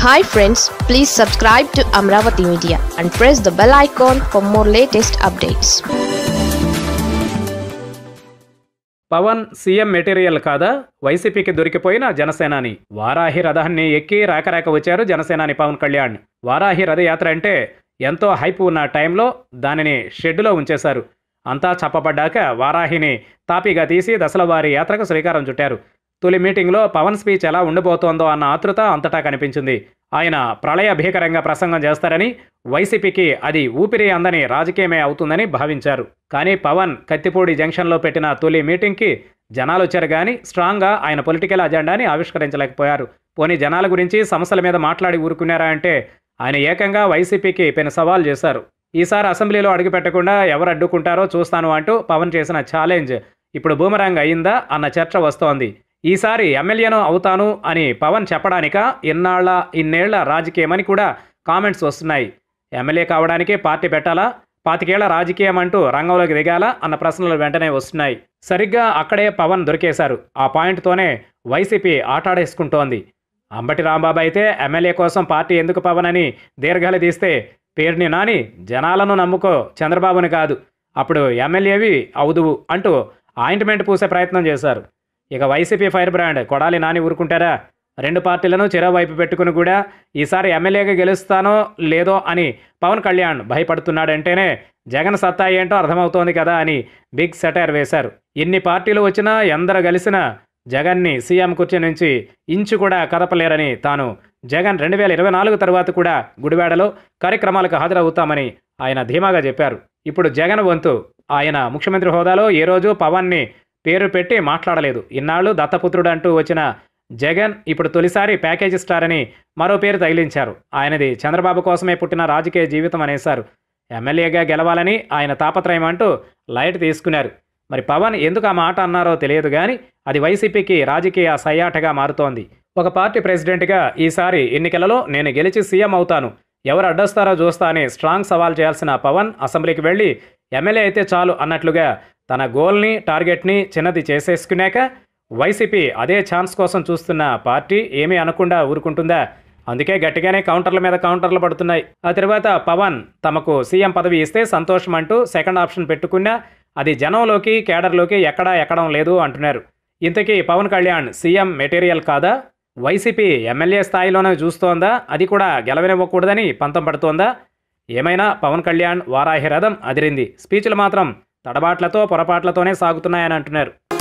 hi friends please subscribe to Amaravati media and press the bell icon for more latest updates Pawan CM material కాదా వైసీపీకి దొరికిపోయిన జనసేనాని వారాహి రథాన్ని ఎక్కి రాకరాక వచ్చారు జనసేనాని పవన్ కళ్యాణ్ వారాహి రథయాత్ర అంటే ఎంతో హైప్ ఉన్న టైంలో దానిని షెడ్డులో ఉంచేశారు అంతా చప్పబడ్డాక వారాహిని తాపీగా తీసి దశల వారి యాత్రకు శ్రీకారం చుట్టారు తొలి మీటింగ్లో పవన్ స్పీచ్ ఎలా ఉండబోతోందో అన్న ఆతృత అంతటా కనిపించింది ఆయన ప్రళయ భీకరంగా ప్రసంగం చేస్తారని వైసీపీకి అది ఊపిరి అందని రాజకీయమే అవుతుందని భావించారు కానీ పవన్ కత్తిపూడి జంక్షన్లో పెట్టిన తొలి మీటింగ్కి జనాలు వచ్చారు కానీ స్ట్రాంగ్గా ఆయన పొలిటికల్ అజెండాని ఆవిష్కరించలేకపోయారు పోనీ జనాల గురించి సమస్యల మీద మాట్లాడి ఊరుకున్నారా అంటే ఆయన ఏకంగా వైసీపీకి పెను సవాల్ చేశారు ఈసారి అసెంబ్లీలో అడుగుపెట్టకుండా ఎవరు అడ్డుకుంటారో చూస్తాను అంటూ పవన్ చేసిన ఛాలెంజ్ ఇప్పుడు బూమరాంగ్ అయిందా అన్న చర్చ వస్తోంది ఈసారి ఎమ్మెల్యేను అవుతాను అని పవన్ చెప్పడానిక ఇన్నాళ్ల ఇన్నేళ్ల రాజకీయమని కూడా కామెంట్స్ వస్తున్నాయి ఎమ్మెల్యే కావడానికి పార్టీ పెట్టాలా పాతికేళ్ల రాజకీయం అంటూ రంగంలోకి దిగాలా అన్న ప్రశ్నలు వెంటనే వస్తున్నాయి సరిగ్గా అక్కడే పవన్ దొరికేశారు ఆ పాయింట్తోనే వైసీపీ ఆటాడేసుకుంటోంది అంబటి రాంబాబు అయితే ఎమ్మెల్యే కోసం పార్టీ ఎందుకు పవన్ అని దీర్ఘాలు తీస్తే పేరుని నాని జనాలను నమ్ముకో చంద్రబాబుని కాదు అప్పుడు ఎమ్మెల్యేవి అవుదువు అంటూ ఆయింట్మెంట్ పూసే ప్రయత్నం చేశారు ఇక YCP fire brand Kodali Nani ఊరుకుంటారా రెండు పార్టీలను చెరవైపు పెట్టుకుని కూడా ఈసారి ఎమ్మెల్యేగా గెలుస్తానో లేదో అని పవన్ కళ్యాణ్ భయపడుతున్నాడంటేనే జగన్ సత్తా ఏంటో అర్థమవుతోంది కదా అని బిగ్ సెటైర్ వేశారు ఎన్ని పార్టీలు వచ్చినా ఎందరు గెలిచినా జగన్ని సీఎం కుర్చీ నుంచి ఇంచు కూడా కదపలేరని తాను జగన్ రెండు వేల ఇరవై నాలుగు తర్వాత కూడా గుడివాడలో కార్యక్రమాలకు హాజరవుతామని ఆయన ధీమాగా చెప్పారు ఇప్పుడు జగన్ వంతు ఆయన ముఖ్యమంత్రి హోదాలో ఏ రోజు పవన్ని పేరు పెట్టి మాట్లాడలేదు ఇన్నాళ్ళు దత్తపుత్రుడు అంటూ వచ్చిన జగన్ ఇప్పుడు తొలిసారి ప్యాకేజీ స్టార్ అని మరో పేరు తగిలించారు ఆయనది చంద్రబాబు కోసమే పుట్టిన రాజకీయ జీవితం అనేశారు ఎమ్మెల్యేగా గెలవాలని ఆయన తాపత్రయం అంటూ లైట్ తీసుకున్నారు మరి పవన్ ఎందుకు ఆ మాట అన్నారో తెలియదు కానీ అది వైసీపీకి రాజకీయ సయ్యాటగా మారుతోంది ఒక పార్టీ ప్రెసిడెంట్గా ఈసారి ఎన్నికలలో నేను గెలిచి సీఎం అవుతాను ఎవరు అడ్డొస్తారో చూస్తా అని స్ట్రాంగ్ సవాల్ చేయాల్సిన పవన్ అసెంబ్లీకి వెళ్ళి ఎమ్మెల్యే అయితే చాలు అన్నట్లుగా తన గోల్ని టార్గెట్ని చిన్నది చేసేసుకున్నాక వైసీపీ అదే ఛాన్స్ కోసం చూస్తున్న పార్టీ ఏమీ అనకుండా ఊరుకుంటుందా అందుకే గట్టిగానే కౌంటర్ల మీద కౌంటర్లు పడుతున్నాయి ఆ తర్వాత పవన్ తమకు సీఎం పదవి ఇస్తే సంతోషం అంటూ సెకండ్ ఆప్షన్ పెట్టుకున్నా అది జనంలోకి కేడర్లోకి ఎక్కడా ఎక్కడం లేదు అంటున్నారు ఇంతకీ పవన్ కళ్యాణ్ సీఎం మెటీరియల్ కాదా వైసీపీ ఎమ్మెల్యే స్థాయిలోనే చూస్తోందా అది కూడా గెలవనివ్వకూడదని పంతం పడుతోందా ఏమైనా పవన్ కళ్యాణ్ వారాహి రథం అదిరింది స్పీచ్లు మాత్రం తడబాట్లతో పొరపాట్లతోనే సాగుతున్నాయని అంటున్నారు